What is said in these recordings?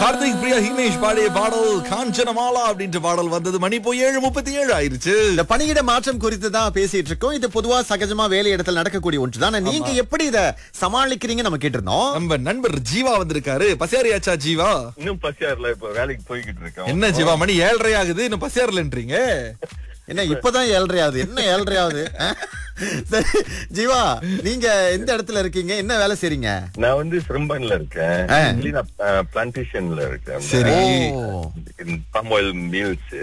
கார்த்திக் பிரியா ஹிமேஷ் பாடிய பாடல் காஞ்சனமாலா அப்படின்ற பாடல் வந்தது மணி இப்போ ஏழு முப்பத்தி ஏழு ஆயிருச்சு இந்த பணியிட மாற்றம் குறித்து தான் பேசிட்டு இருக்கோம் இது பொதுவா சகஜமா வேலை இடத்துல நடக்கக்கூடிய ஒன்று தான் நீங்க எப்படி இத சமாளிக்கிறீங்க நம்ம கேட்டிருந்தோம் நம்ம நண்பர் ஜீவா வந்திருக்காரு பசியாரியாச்சா ஜீவா இன்னும் பசியார்ல இப்ப வேலைக்கு போய்கிட்டு இருக்கேன் என்ன ஜீவா மணி ஏழரை ஆகுது இன்னும் பசியாரலன்றீங்க என்ன இப்பதான் ஏழ்றையாவது என்ன ஏழ்றையாவது அஹ்? சரி ஜீவா நீங்க எந்த இடத்துல இருக்கீங்க என்ன வேலை செய்றீங்க நான் வந்து சிரம்பன்ல இருக்கேன் ஆ. Actually நான் பிளான்டேஷன்ல இருக்கேன் சரி. பாம் ஆயில் மில்ஸ்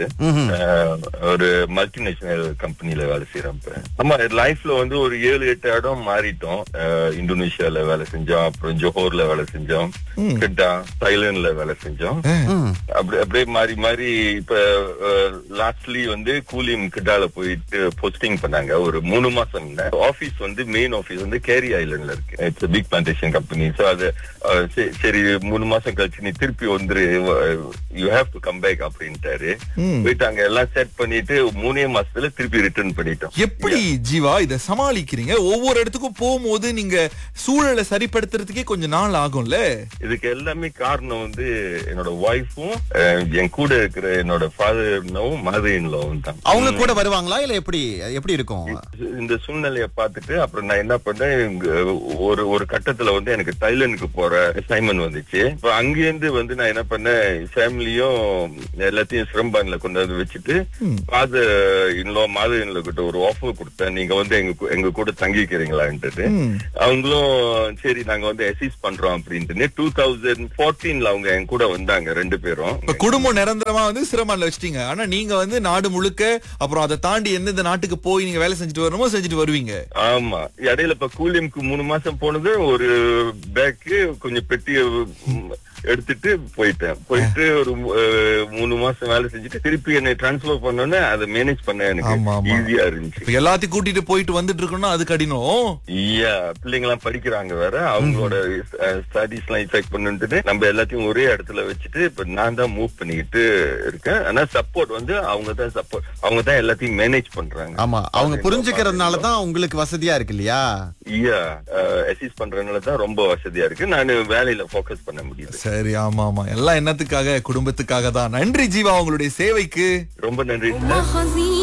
ஒரு மல்டிநேஷனல் கம்பெனில வேலை செய்யறேன் இப்ப. ஆமா லைஃப்ல வந்து ஒரு ஏழு எட்டு இடம் மாறிட்டோம் அஹ், இந்தோனேஷியால வேலை செஞ்சோம் அப்புறம் ஜோஹோர்ல வேலை செஞ்சோம் கிட்டா தாய்லாந்துல வேலை செஞ்சோம் ம். அப்படி அப்படியே மாறி மாறி இப்ப லாஸ்ட்லி வந்து கூலிம் கிட்டால போயிட்டு போஸ்டிங் பண்ணாங்க ஒரு மூணு மாசம் ஆபீஸ் வந்து மெயின் ஆபீஸ் வந்து கேரி ஐலண்ட்ல இருக்கு it's big plantation company so அது அஹ், சரி- சரி மூணு மாசம் கழிச்சு நீ திருப்பி வந்துரு you have to come back அப்படின்ட்டாரு போயிட்டு அங்க எல்லாம் செட் பண்ணிட்டு மூணே மாசத்துல திருப்பி ரிட்டர்ன் பண்ணிட்டோம் எப்படி ஜீவா இத சமாளிக்கிறீங்க ஒவ்வொரு இடத்துக்கும் போகும்போது நீங்க சூழலை சரிப்படுத்துறதுக்கே கொஞ்சம் நாள் ஆகும்ல இதுக்கு எல்லாமே காரணம் வந்து என்னோட ஒய்ஃபும் என் கூட இருக்கிற என்னோட ஃபாதர்னும் மதர் இன்லவும் தான் அவங்க கூட வருவாங்களா இல்ல எப்படி எப்படி இருக்கும் இந்த சூழ்நிலைய பார்த்துட்டு அப்புறம் நான் என்ன பண்ணேன் இங்க ஒரு ஒரு கட்டத்துல வந்து எனக்கு தைலண்டுக்கு போற அசைன்மெண்ட் வந்துச்சு இப்ப அங்கேருந்து வந்து நான் என்ன பண்ணேன் ஃபேமிலியும் எல்லாத்தையும் சிரம்பான்ல கொண்டு வந்து வச்சுட்டு ஃபாதர் இன்லோ மாதர் இன்லோ கிட்ட ஒரு ஆஃபர் கொடுத்தேன் நீங்க வந்து எங்க கூ- எங்க கூட தங்கிக்கிறீங்களான்ட்டு அவங்களும் சரி நாங்க வந்து அசிஸ்ட் பண்றோம் அப்படின்ட்டு டூ தௌசண்ட் ஃபோர்டீன்ல அவங்க என் கூட வந்தாங்க ரெண்டு பேரும் இப்ப குடும்பம் நிரந்தரமா வந்து சிரமம்ல வச்சிட்டீங்க ஆனா நீங்க வந்து நாடு முழுக்க அப்புறம் அதை தாண்டி எந்தெந்த நாட்டுக்கு போய் நீங்க வேலை செஞ்சுட்டு வரணுமோ செஞ்சுட்டு வருவீங்க ஆமா இடையில இப்ப கூலியம்க்கு மூணு மாசம் போனது ஒரு பேக்கு கொஞ்சம் பெட்டிய ம், எடுத்துட்டு போயிட்டேன் போயிட்டு ஒரு மு- அஹ், மூணு மாசம் வேலை செஞ்சுட்டு திருப்பி என்னை டிரான்ஸ்பர் பண்ணோன்னே அதை மேனேஜ் பண்ண எனக்கு ஆமா, ஆமா. ஈஸியா இருந்துச்சு இப்ப எல்லாத்தையும் கூட்டிட்டு போயிட்டு வந்துட்டு இருக்கணும்னா அது கடினம் ஐயா பிள்ளைங்க எல்லாம் படிக்கிறாங்க வேற அவங்களோட ஸ்டடிஸ் எல்லாம் இஃபெக்ட் பண்ணிட்டு நம்ம எல்லாத்தையும் ஒரே இடத்துல வச்சுட்டு இப்ப நான் தான் மூவ் பண்ணிக்கிட்டு இருக்கேன் ஆனா சப்போர்ட் வந்து அவங்க தான் சப்போர்ட் அவங்க தான் எல்லாத்தையும் மேனேஜ் பண்றாங்க ஆமா அவங்க புரிஞ்சுக்கிறதுனால தான் உங்களுக்கு வசதியா இருக்கு இல்லையா ஐயா அசிஸ்ட் பண்றதுனால தான் ரொம்ப வசதியா இருக்கு நான் வேலையில ஃபோக்கஸ் பண்ண முடியுது சரி ஆமா ஆமா எல்லாம் என்னத்துக்காக குடும்பத்துக்காக தான் நன்றி ஜீவா உங்களுடைய சேவைக்கு ரொம்ப நன்றி وما خزي